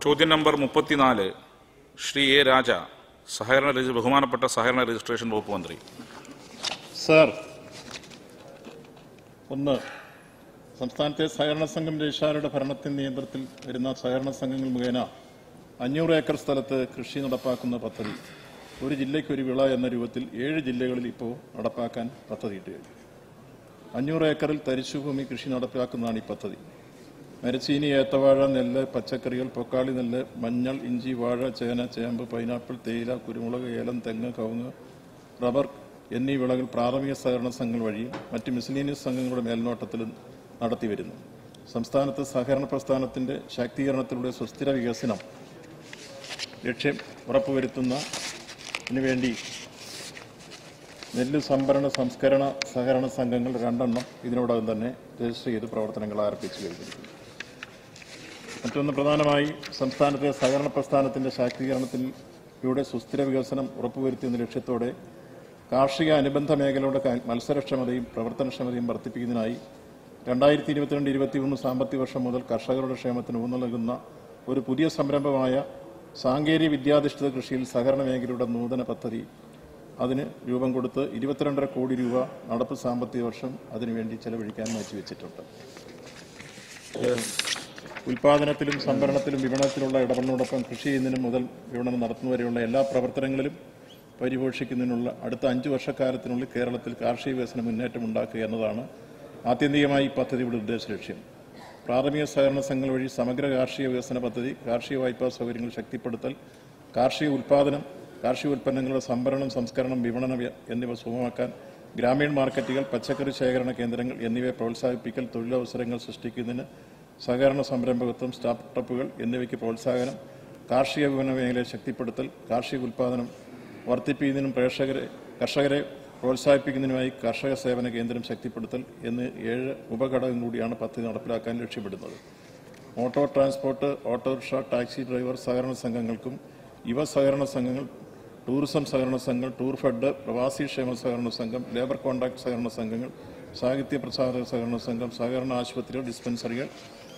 ചോദ്യം നമ്പർ മുപ്പത്തിനാല് ശ്രീ എ രാജ സഹകരണ രജി- ബഹുമാനപ്പെട്ട സഹകരണ രജിസ്ട്രേഷൻ വകുപ്പ് മന്ത്രി സാർ ഒന്ന് സംസ്ഥാനത്തെ സഹകരണ സംഘം രജിസ്ട്രാറുടെ ഭരണത്തിന് നിയന്ത്രണത്തിൽ വരുന്ന സഹകരണ സംഘങ്ങൾ മുഖേന അഞ്ഞൂറ് ഏക്കർ സ്ഥലത്ത് കൃഷി നടപ്പാക്കുന്ന പദ്ധതി ഒരു ജില്ലയ്ക്ക് ഒരു വിള എന്ന രൂപത്തിൽ ഏഴ് ജില്ലകളിൽ ഇപ്പോൾ നടപ്പാക്കാൻ പദ്ധതിയിട്ട് കഴിഞ്ഞു അഞ്ഞൂറ് ഏക്കറിൽ തരിശുഭൂമി കൃഷി നടപ്പാക്കുന്നതാണ് ഈ പദ്ധതി മരച്ചീനി ഏത്തവാഴ നെല്ല് പച്ചക്കറികൾ പൊക്കാളി നെല്ല് മഞ്ഞൾ ഇഞ്ചി വാഴ ചേന ചേമ്പ് പൈനാപ്പിൾ തേയില കുരുമുളക് ഏലം തെങ്ങ് കവുങ്ങ് റബ്ബർ എന്നീ വിളകൾ പ്രാഥമിക സഹകരണ സംഘങ്ങൾ വഴിയും മറ്റ് മിസ്ലീനിയസ് സംഘങ്ങളുടെ മേൽനോട്ടത്തിലും നടത്തിവരുന്നു സംസ്ഥാനത്ത് സഹകരണ പ്രസ്ഥാനത്തിന്റെ ശാക്തീകരണത്തിലൂടെ സുസ്ഥിര വികസനം ലക്ഷ്യം ഉറപ്പുവരുത്തുന്നതിനു വേണ്ടി നെല്ല് സംഭരണ സംസ്കരണ സഹകരണ സംഘങ്ങൾ രണ്ടെണ്ണം ഇതിനോടകം തന്നെ രജിസ്റ്റർ ചെയ്ത് പ്രവർത്തനങ്ങൾ ആരംഭിച്ചു കഴിഞ്ഞിരിക്കുന്നു മറ്റൊന്ന് പ്രധാനമായി സംസ്ഥാനത്തെ സഹകരണ പ്രസ്ഥാനത്തിന്റെ ശാക്തീകരണത്തിലൂടെ സുസ്ഥിര വികസനം ഉറപ്പുവരുത്തുന്ന ലക്ഷ്യത്തോടെ കാർഷിക അനുബന്ധ മേഖലയുടെ ക- മത്സരക്ഷമതയും പ്രവർത്തനക്ഷമതയും വർദ്ധിപ്പിക്കുന്നതിനായി രണ്ടായിരത്തി ഇരുപത്തിരണ്ട് ഇരുപത്തിമൂന്ന് സാമ്പത്തിക വർഷം മുതൽ കർഷകരുടെ ക്ഷേമത്തിന് ഊന്നൽ നൽകുന്ന ഒരു പുതിയ സംരംഭമായ സാങ്കേതിക വിദ്യാധിഷ്ഠിത കൃഷിയിൽ സഹകരണ മേഖലയുടെ നൂതന പദ്ധതി അതിന് രൂപം കൊടുത്ത് ഇരുപത്തിരണ്ടര കോടി രൂപ നടപ്പ് സാമ്പത്തിക വർഷം അതിനുവേണ്ടി ചെലവഴിക്കാൻ മാറ്റിവെച്ചിട്ടുണ്ട് ഉൽപാദനത്തിലും സംഭരണത്തിലും വിപണനത്തിലുള്ള ഇടപെടലിനോടൊപ്പം കൃഷി ചെയ്യുന്നതിന് മുതൽ വിപണനം നടത്തുന്നവരെയുള്ള എല്ലാ പ്രവർത്തനങ്ങളിലും പരിപോഷിക്കുന്നതിനുള്ള അടുത്ത അഞ്ചു വർഷക്കാലത്തിനുള്ളിൽ കേരളത്തിൽ കാർഷിക വികസന മുന്നേറ്റം ഉണ്ടാക്കുക എന്നതാണ് ആത്യന്തികമായി ഈ പദ്ധതിയുടെ ഉദ്ദേശ ലക്ഷ്യം പ്രാഥമിക സഹകരണ സംഘങ്ങൾ വഴി സമഗ്ര കാർഷിക വികസന പദ്ധതി കാർഷിക വായ്പാ സൗകര്യങ്ങൾ ശക്തിപ്പെടുത്തൽ കാർഷിക ഉൽപാദനം കാർഷിക ഉൽപ്പന്നങ്ങളുടെ സംഭരണം സംസ്കരണം വിപണനം എന്നിവ സുഗമമാക്കാൻ ഗ്രാമീണ മാർക്കറ്റുകൾ പച്ചക്കറി ശേഖരണ കേന്ദ്രങ്ങൾ എന്നിവയെ പ്രോത്സാഹിപ്പിക്കൽ തൊഴിലവസരങ്ങൾ സൃഷ്ടിക്കുന്നതിന് സഹകരണ സംരംഭകത്വം സ്റ്റാർട്ടപ്പുകൾ എന്നിവയ്ക്ക് പ്രോത്സാഹനം കാർഷിക വിപണന മേഖലയെ ശക്തിപ്പെടുത്തൽ കാർഷിക ഉൽപാദനം വർദ്ധിപ്പിക്കുന്നതിനും പ്രേക്ഷകരെ കർഷകരെ പ്രോത്സാഹിപ്പിക്കുന്നതിനുമായി കർഷക സേവന കേന്ദ്രം ശക്തിപ്പെടുത്തൽ എന്നീ ഏഴ് ഉപഘടകം കൂടിയാണ് പദ്ധതി നടപ്പിലാക്കാൻ ലക്ഷ്യമിടുന്നത് auto transport autorickshaw taxi driver സഹകരണ സംഘങ്ങൾക്കും യുവ സഹകരണ സംഘങ്ങൾ ടൂറിസം സഹകരണ സംഘങ്ങൾ ടൂർ ഫെഡ് പ്രവാസി ക്ഷേമ സഹകരണ സംഘം ലേബർ കോൺട്രാക്ട് സഹകരണ സംഘങ്ങൾ സാഹിത്യ പ്രസാധക സഹകരണ സംഘം സഹകരണ ആശുപത്രികൾ ഡിസ്പെൻസറികൾ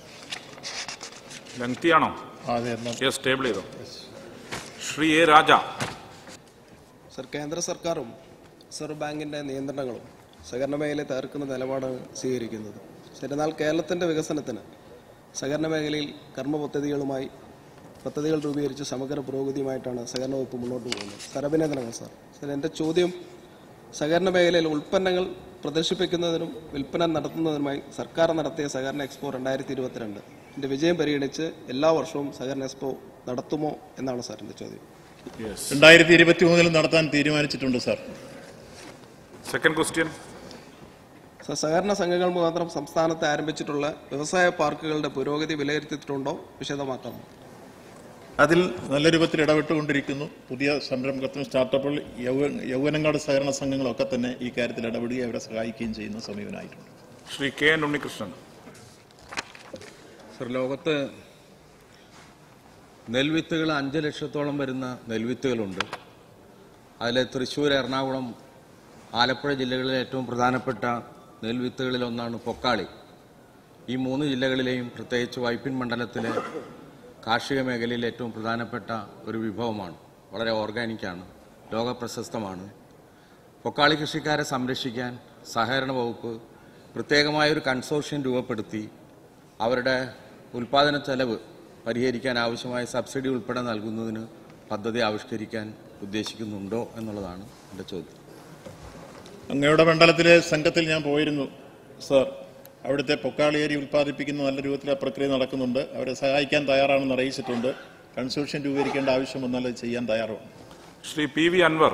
ലങ്തിയാണോ അതെ എന്നാൽ യെസ് ടേബിൾ ചെയ്തോ ശ്രീ എ രാജ സർ കേന്ദ്ര സർക്കാരും റിസർവ് ബാങ്കിന്റെ നിയന്ത്രണങ്ങളും സഹകരണ മേഖലയെ തകർക്കുന്ന നിലപാടാണ് സ്വീകരിക്കുന്നത് സർ, എന്നാൽ കേരളത്തിന്റെ വികസനത്തിന് സഹകരണ മേഖലയിൽ കർമ്മ പദ്ധതികളുമായി പദ്ധതികൾ രൂപീകരിച്ച് സമഗ്ര പുരോഗതിയുമായിട്ടാണ് സഹകരണ വകുപ്പ് മുന്നോട്ട് പോകുന്നത് സർ അഭിനന്ദനങ്ങൾ സാർ സർ എൻ്റെ ചോദ്യം സഹകരണ മേഖലയിൽ ഉൽപ്പന്നങ്ങൾ പ്രദർശിപ്പിക്കുന്നതിനും വിൽപ്പന നടത്തുന്നതിനുമായി സർക്കാർ നടത്തിയ സഹകരണ എക്സ്പോ രണ്ടായിരത്തി ഇരുപത്തിരണ്ട് എൻ്റെ വിജയം പരിഗണിച്ച് എല്ലാ വർഷവും സഹകരണ എക്സ്പോ നടത്തുമോ എന്നാണ് സാർ എൻ്റെ ചോദ്യം രണ്ടായിരത്തി ഇരുപത്തി മൂന്നിൽ നടത്താൻ തീരുമാനിച്ചിട്ടുണ്ട് സാർ സെക്കൻഡ് ക്വസ്റ്റ്യൻ സർ, സഹകരണ സംഘങ്ങൾ മുഖാന്തരം സംസ്ഥാനത്ത് ആരംഭിച്ചിട്ടുള്ള വ്യവസായ പാർക്കുകളുടെ പുരോഗതി വിലയിരുത്തിയിട്ടുണ്ടോ വിശദമാക്കണം അതിൽ നല്ല രൂപത്തിൽ ഇടപെട്ടുകൊണ്ടിരിക്കുന്നു പുതിയ സംരംഭകത്വം സ്റ്റാർട്ടപ്പുകൾ യൗവ യൗവനങ്ങളുടെ സഹകരണ സംഘങ്ങളൊക്കെ തന്നെ ഈ കാര്യത്തിൽ ഇടപെടുകയും അവരെ സഹായിക്കുകയും ചെയ്യുന്ന സമീപനായിട്ടുണ്ട് Shri K N Unnikrishnan sir ലോകത്ത് നെൽവിത്തുകൾ അഞ്ച് ലക്ഷത്തോളം വരുന്ന നെൽവിത്തുകളുണ്ട് അതിൽ തൃശ്ശൂർ എറണാകുളം ആലപ്പുഴ ജില്ലകളിലെ ഏറ്റവും പ്രധാനപ്പെട്ട നെൽവിത്തുകളിൽ ഒന്നാണ് പൊക്കാളി ഈ മൂന്ന് ജില്ലകളിലെയും പ്രത്യേകിച്ച് വൈപ്പിൻ മണ്ഡലത്തിലെ കാർഷിക മേഖലയിൽ ഏറ്റവും പ്രധാനപ്പെട്ട ഒരു വിഭവമാണ് വളരെ ഓർഗാനിക്കാണ് ലോക പ്രശസ്തമാണ് പൊക്കാളി കൃഷിക്കാരെ സംരക്ഷിക്കാൻ സഹകരണ വകുപ്പ് പ്രത്യേകമായ ഒരു കൺസോർഷ്യം രൂപപ്പെടുത്തി അവരുടെ ഉൽപാദന ചെലവ് പരിഹരിക്കാൻ ആവശ്യമായ സബ്സിഡി ഉൾപ്പെടെ നൽകുന്നതിന് പദ്ധതി ആവിഷ്കരിക്കാൻ ഉദ്ദേശിക്കുന്നുണ്ടോ എന്നുള്ളതാണ് എൻ്റെ ചോദ്യം അങ്ങയുടെ മണ്ഡലത്തിലെ സംഘത്തിൽ ഞാൻ പോയിരുന്നു സാർ അവിടുത്തെ പൊക്കാളിയേരി ഉൽപ്പാദിപ്പിക്കുന്ന നല്ല രൂപത്തിൽ ആ പ്രക്രിയ നടക്കുന്നുണ്ട് അവരെ സഹായിക്കാൻ തയ്യാറാണെന്ന് അറിയിച്ചിട്ടുണ്ട് കൺസോർഷ്യം രൂപീകരിക്കേണ്ട ആവശ്യം വന്നാൽ അത് ചെയ്യാൻ തയ്യാറാണ് Shri P V Anvar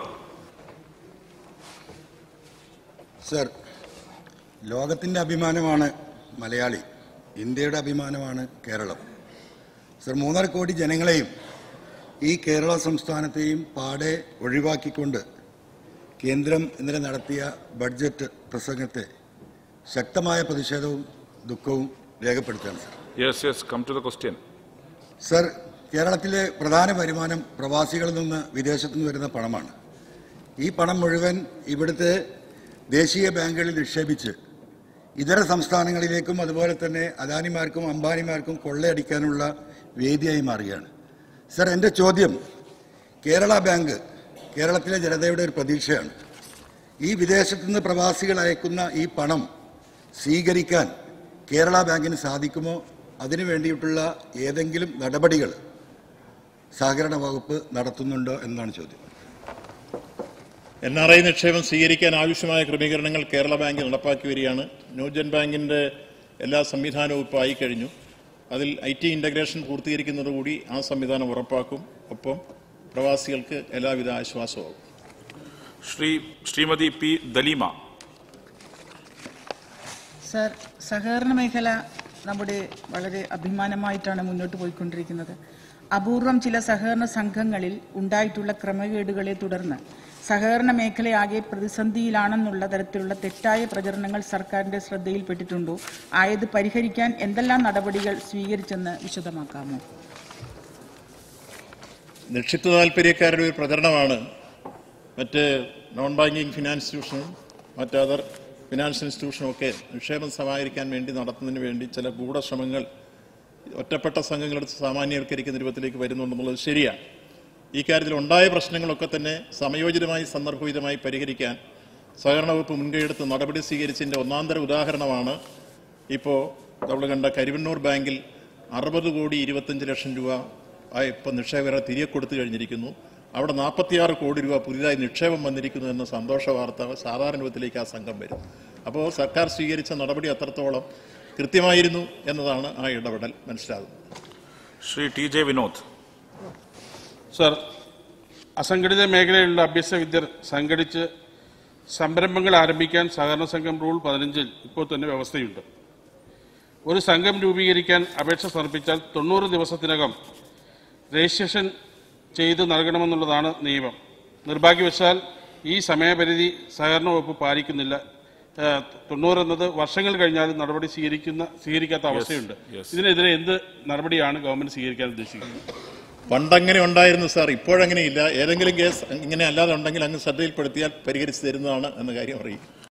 sir ലോകത്തിൻ്റെ അഭിമാനമാണ് മലയാളി ഇന്ത്യയുടെ അഭിമാനമാണ് കേരളം സർ മൂന്നര കോടി ജനങ്ങളെയും ഈ കേരള സംസ്ഥാനത്തെയും പാടെ ഒഴിവാക്കിക്കൊണ്ട് കേന്ദ്രം ഇന്നലെ നടത്തിയ ബഡ്ജറ്റ് പ്രസംഗത്തെ ശക്തമായ പ്രതിഷേധവും ദുഃഖവും രേഖപ്പെടുത്തുകയാണ് sir yes yes come to the question sir കേരളത്തിലെ പ്രധാന വരുമാനം പ്രവാസികളിൽ നിന്ന് വിദേശത്തു നിന്ന് വരുന്ന പണമാണ് ഈ പണം മുഴുവൻ ഇവിടുത്തെ ദേശീയ ബാങ്കുകളിൽ നിക്ഷേപിച്ച് ഇതര സംസ്ഥാനങ്ങളിലേക്കും അതുപോലെ തന്നെ അദാനിമാർക്കും അംബാനിമാർക്കും കൊള്ളയടിക്കാനുള്ള വേദിയായി മാറുകയാണ് സർ എൻ്റെ ചോദ്യം കേരള ബാങ്ക് കേരളത്തിലെ ജനതയുടെ ഒരു പ്രതീക്ഷയാണ് ഈ വിദേശത്തു നിന്ന് പ്രവാസികൾ അയക്കുന്ന ഈ പണം സ്വീകരിക്കാൻ കേരള ബാങ്കിന് സാധിക്കുമോ അതിനു വേണ്ടിയിട്ടുള്ള ഏതെങ്കിലും നടപടികൾ സഹകരണ വകുപ്പ് നടത്തുന്നുണ്ടോ എന്നാണ് ചോദ്യം എൻ ആർ ഐ നിക്ഷേപം സ്വീകരിക്കാൻ ആവശ്യമായ ക്രമീകരണങ്ങൾ കേരള ബാങ്ക് നടപ്പാക്കി വരികയാണ് ന്യൂജൻ ബാങ്കിന്റെ എല്ലാ സംവിധാനവും ഇപ്പോൾ ആയിക്കഴിഞ്ഞു അതിൽ ഐ ടി ഇന്റഗ്രേഷൻ പൂർത്തീകരിക്കുന്നതോടുകൂടി ആ സംവിധാനം ഉറപ്പാക്കും ഒപ്പം പ്രവാസികൾക്ക് എല്ലാവിധ ആശ്വാസവും ശ്രീ ശ്രീമതി പി ദലീമ സർ സഹകരണ മേഖല നമ്മുടെ വളരെ അഭിമാനമായിട്ടാണ് മുന്നോട്ട് പോയിക്കൊണ്ടിരിക്കുന്നത് അപൂർവം ചില സഹകരണ സംഘങ്ങളിൽ ഉണ്ടായിട്ടുള്ള ക്രമക്കേടുകളെ തുടർന്ന് സഹകരണ മേഖലയാകെ പ്രതിസന്ധിയിലാണെന്നുള്ള തരത്തിലുള്ള തെറ്റായ പ്രചരണങ്ങൾ സർക്കാരിന്റെ ശ്രദ്ധയിൽപ്പെട്ടിട്ടുണ്ടോ ആയത് പരിഹരിക്കാൻ എന്തെല്ലാം നടപടികൾ സ്വീകരിച്ചെന്ന് വിശദമാക്കാമോ നിക്ഷിപ്ത താല്പര്യക്കാരുടെ ഒരു പ്രചരണമാണ് മറ്റ് നോൺ ബാങ്കിങ് ഫിനാൻസ് ഇൻസ്റ്റിറ്റ്യൂഷനും മറ്റ് അതർ ഫിനാൻസ് ഇൻസ്റ്റിറ്റ്യൂഷനും ഒക്കെ നിക്ഷേപം സമാഹരിക്കാൻ വേണ്ടി നടത്തുന്നതിന് വേണ്ടി ചില ഗൂഢശ്രമങ്ങൾ ഒറ്റപ്പെട്ട സംഘങ്ങളെടുത്ത് സാമാന്യവൽക്കരിക്കുന്ന രൂപത്തിലേക്ക് വരുന്നുണ്ടെന്നുള്ളത് ശരിയാണ് ഈ കാര്യത്തിൽ ഉണ്ടായ പ്രശ്നങ്ങളൊക്കെ തന്നെ സമയോചിതമായി സന്ദർഭോചിതമായി പരിഹരിക്കാൻ സഹകരണ വകുപ്പ് മുൻകൈയെടുത്ത് നടപടി സ്വീകരിച്ചതിൻ്റെ ഒന്നാന്തര ഉദാഹരണമാണ് ഇപ്പോൾ നമ്മൾ കണ്ട കരിവണ്ണൂർ ബാങ്കിൽ അറുപത് കോടി ഇരുപത്തഞ്ച് ലക്ഷം രൂപ ആയി ഇപ്പം നിക്ഷേപകരെ തിരികെ കൊടുത്തു കഴിഞ്ഞിരിക്കുന്നു അവിടെ നാൽപ്പത്തിയാറ് കോടി രൂപ പുതിയതായി നിക്ഷേപം വന്നിരിക്കുന്നു എന്ന സന്തോഷ വാർത്ത സാധാരണ രൂപത്തിലേക്ക് ആ സംഘം വരും അപ്പോൾ സർക്കാർ സ്വീകരിച്ച നടപടി അത്രത്തോളം കൃത്യമായിരുന്നു എന്നതാണ് ആ ഇടപെടൽ മനസ്സിലാകുന്നത് Shri T J Vinod sir അസംഘടിത മേഖലയിലുള്ള അഭ്യസ്ത വിദ്യർ സംഘടിച്ച് സംരംഭങ്ങൾ ആരംഭിക്കാൻ സഹകരണ സംഘം റൂൾ പതിനഞ്ചിൽ ഇപ്പോൾ തന്നെ വ്യവസ്ഥയുണ്ട് ഒരു സംഘം രൂപീകരിക്കാൻ അപേക്ഷ സമർപ്പിച്ചാൽ തൊണ്ണൂറ് ദിവസത്തിനകം രജിസ്ട്രേഷൻ ചെയ്ത് നൽകണമെന്നുള്ളതാണ് നിയമം നിർഭാഗ്യവശാൽ ഈ സമയപരിധി സഹകരണ വകുപ്പ് പാലിക്കുന്നില്ല ഏഹ്, തൊണ്ണൂറ് എന്നത് വർഷങ്ങൾ കഴിഞ്ഞാലും നടപടി സ്വീകരിക്കുന്ന സ്വീകരിക്കാത്ത അവസ്ഥയുണ്ട് yes. ഇതിനെതിരെ എന്ത് നടപടിയാണ് ഗവൺമെന്റ് സ്വീകരിക്കാൻ ഉദ്ദേശിക്കുന്നത് പണ്ടങ്ങനെ ഉണ്ടായിരുന്നു സാർ ഇപ്പോഴങ്ങനെയില്ല ഏതെങ്കിലും കേസ് ഇങ്ങനെ അല്ലാതെ ഉണ്ടെങ്കിൽ അങ്ങ് ശ്രദ്ധയിൽപ്പെടുത്തിയാൽ പരിഹരിച്ചു തരുന്നതാണ് എന്ന കാര്യം അറിയും